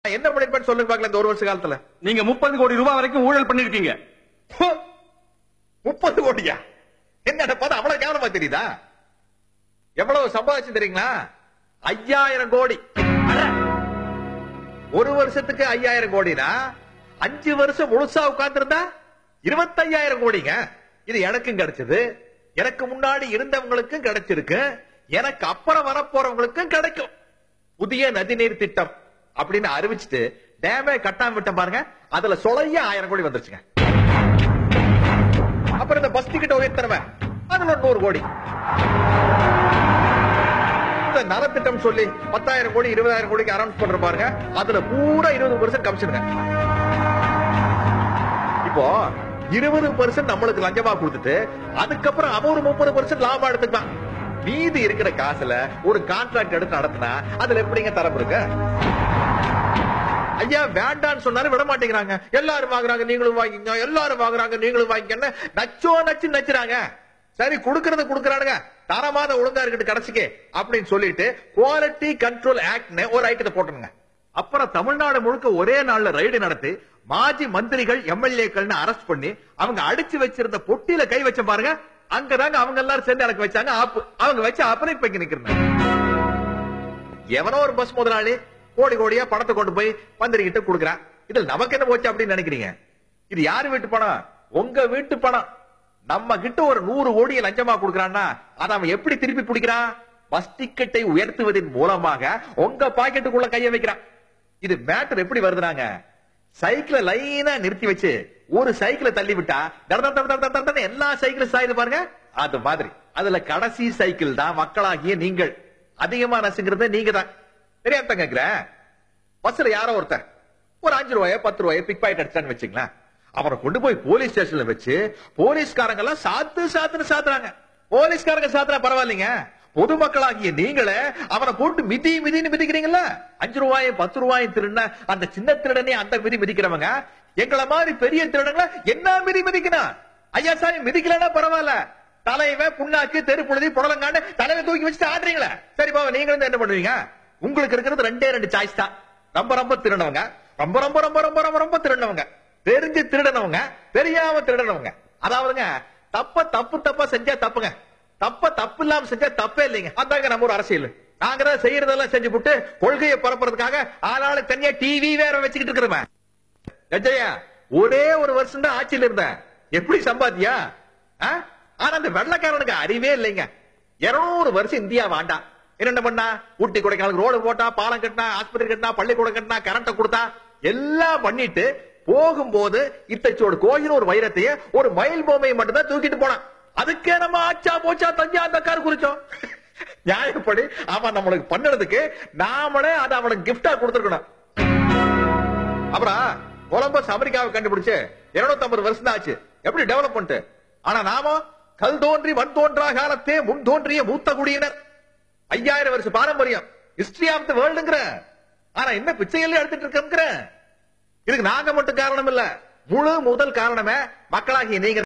என்ன பண்ணிருப்பேன்னு சொல்லுங்க பாக்கல இந்த ஒரு வருஷ காலத்துல நீங்க முப்பது கோடி ரூபாய் வரைக்கும் ஊழல் பண்ணிருக்கீங்க ஹோ! முப்பது கோடியா என்னடா பார்த்தா அவ்வளவு கேவலமா தெரியுதா எவ்வளவு சம்பாதிச்சு தெரியுங்களா ஐயாயிரம் கோடி அட! ஒரு வருஷத்துக்கு ஐயாயிரம் கோடினா அஞ்சு வருஷம் முழுசா உட்கார்ந்திருந்தா இருபத்தையாயிரம் கோடிங்க இது எனக்கும் கிடைச்சது எனக்கு முன்னாடி இருந்தவங்களுக்கும் கிடைச்சிருக்கு எனக்கு அப்புறம் வரப்போறவங்களுக்கும் கிடைக்கும் புதிய நதிநீர் திட்டம் அப்படின்னு அறிவிச்சுட்டு டேமே கட்டாம விட்டேன் பாருங்க அதுல சொலைய ஆயிரம் கோடி வந்துருச்சுங்க அப்புறம் இந்த பஸ் டிக்கெட் உயர்த்தனவன் அதுல ஒரு நூறு கோடி இந்த நலத்திட்டம் சொல்லி பத்தாயிரம் கோடி இருபதாயிரம் கோடிக்கு அனௌன்ஸ் பண்ற பாருங்க அதுல பூரா இருபது பர்சன்ட் கமிஷனுங்க இப்போ இருபது பர்சன்ட் நம்மளுக்கு லஞ்சமா கொடுத்துட்டு அதுக்கப்புறம் அவன் ஒரு முப்பது பர்சன்ட் லாபம் எடுத்துக்கலாம் மீதி இருக்கிற காசுல ஒரு கான்ட்ராக்ட் எடுத்து நடத்தினா அதுல எப்படிங்க தரம் இருக்கு ஐயா வேண்டான்னு சொன்னாரு விட மாட்டேங்கிறாங்க எல்லாரும் வாங்குறாங்க நீங்களும் வாங்கிங்க எல்லாரும் வாங்குறாங்க நீங்களும் வாங்கிக்கன்னு நச்சோ நச்சு நச்சுறாங்க சரி குடுக்கறது குடுக்கறானுங்க தரமான ஒழுங்கா இருக்கட்டு கடைசிக்கு அப்படின்னு சொல்லிட்டு குவாலிட்டி கண்ட்ரோல் ஆக்ட்னு ஒரு ஐட்டத்தை போட்டுருங்க அப்புறம் தமிழ்நாடு முழுக்க ஒரே நாள்ல ரைடு நடத்தி மாஜி மந்திரிகள் எம்எல்ஏக்கள்னு அரெஸ்ட் பண்ணி அவங்க அடிச்சு வச்சிருந்த பொட்டியில கை வச்ச பாருங்க அங்கதாங்க அவங்க எல்லாரும் சேர்ந்து எனக்கு வச்சாங்க ஆப்பு அவங்க வச்ச அப்புறம் இப்ப இங்க நிக்கிறேன் எவனோ ஒரு பஸ் முதலாளி கோடி கோடியா பணத்தை கொண்டு போய் மந்திரி கிட்ட கொடுக்குறான் இதுல நமக்கு என்ன போச்சு அப்படின்னு நினைக்கிறீங்க இது யாரு வீட்டு பணம் உங்க வீட்டு பணம் நம்ம கிட்ட ஒரு நூறு கோடியை லஞ்சமா கொடுக்கறான்னா அதை அவன் எப்படி திருப்பி பிடிக்கிறான் பஸ் டிக்கெட்டை உயர்த்துவதன் மூலமாக உங்க பாக்கெட்டுக்குள்ள கைய வைக்கிறான் இது மேட்டர் எப்படி வருதுனாங்க சைக்கிள லைனா நிறுத்தி வச்சு ஒரு சைக்கிளை தள்ளி விட்டா தட தட தட தட தடன்னு எல்லா சைக்கிளும் சாயுது பாருங்க அது மாதிரி அதுல கடைசி சைக்கிள் தான் மக்களாகிய நீங்கள் அதிகமா நசுங்கிறது நீங்க தான் தெரியாம கேக்குறேன் பஸ்ல யாரோ ஒருத்தன் ஒரு அஞ்சு ரூபாய பத்து ரூபாய பிக் பாக்கெட் அடிச்சான்னு வச்சுங்களேன் அவனை கொண்டு போய் போலீஸ் ஸ்டேஷன்ல வச்சு போலீஸ்காரங்க எல்லாம் சாத்து சாத்துன்னு சாத்துறாங்க போலீஸ்காரங்க சாத்துறா பரவாயில்லைங்க பொதுமக்களாகிய நீங்களே அவனை போட்டு மிதி மிதின்னு மிதிக்கிறீங்கல்ல அஞ்சு ரூபாயும் பத்து ரூபாயும் திருடின அந்த சின்ன திருடனே அந்த மிதி மிதிக்கிறவங்க எங்களை மாதிரி பெரிய திருடங்களை என்ன மிதி மிதிக்கணும் ஐயா சாமி மிதிக்கலன்னா பரவாயில்ல தலைவன் புண்ணாக்கு தெரு புழுதி புடலங்காண்டு தலைவை தூக்கி வச்சுட்டு ஆடுறீங்களே சரி பாவம் நீங்க வந்து என்ன பண்ணுவீங்க உங்களுக்கு இருக்கிறது ரெண்டே ரெண்டு சாய்ஸ் தான் ரொம்ப ரொம்ப திருடனவங்க ரொம்ப ரொம்ப ரொம்ப ரொம்ப ரொம்ப ரொம்ப திருடனவங்க தெரிஞ்சு திருடனவங்க தெரியாம திருடனவங்க அதாவதுங்க தப்ப தப்பு தப்பா செஞ்சா தப்புங்க தப்ப தப்பு இல்லாம செஞ்சா தப்பே இல்லைங்க அதாங்க நம்ம ஒரு அரசியல் நாங்க தான் செய்யறதெல்லாம் செஞ்சு போட்டு கொள்கையை பரப்புறதுக்காக ஆளாளுக்கு தனியா டிவி வேற வச்சுக்கிட்டு இருக்கிறவன் கஜயா ஒரே ஒரு வருஷம் தான் ஆட்சியில் இருந்தேன் எப்படி சம்பாத்தியா ஆ? ஆனா அந்த வெள்ளக்காரனுக்கு அறிவே இல்லைங்க இருநூறு வருஷம் இந்தியா வேண்டாம் என்ன பண்ணா ஊட்டி கொடைக்கானல் ரோடு போட்டா பாலம் கட்டினா ஆஸ்பத்திரி கட்டினா பள்ளிக்கூடம் கட்டினா கரண்ட கொடுத்தா எல்லாம் பண்ணிட்டு போகும்போது இத்தச்சோடு கோயில் ஒரு வைரத்தையே ஒரு மயில் பொம்மையை மட்டும் தான் தூக்கிட்டு போனான் அதுக்கே நம்ம ஆச்சா போச்சா தஞ்சா அந்த கார் குறிச்சோம் நியாயப்படி அவன் நம்மளுக்கு பண்ணதுக்கு நாமளே அதை அவனுக்கு கிஃப்டா கொடுத்துருக்கணும் அப்புறம் கொலம்பஸ் அமெரிக்காவை கண்டுபிடிச்சு 250 வருஷம் தான் ஆச்சு எப்படி டெவலப் பண்ணிட்டு ஆனா நாம கல் தோன்றி மண் தோன்றா காலத்தே முன் தோன்றிய மூத்த குடியினர் ஐயாயிரம் வருஷம் பாரம்பரியம் ஹிஸ்டரி ஆஃப் த வேர்ல்டுங்கிற ஆனா என்ன பிச்சையில எடுத்துட்டு இருக்கேங்கிற இதுக்கு நாங்க மட்டும் காரணம் இல்ல முழு முதல் காரணமே மக்களாகிய நீங்க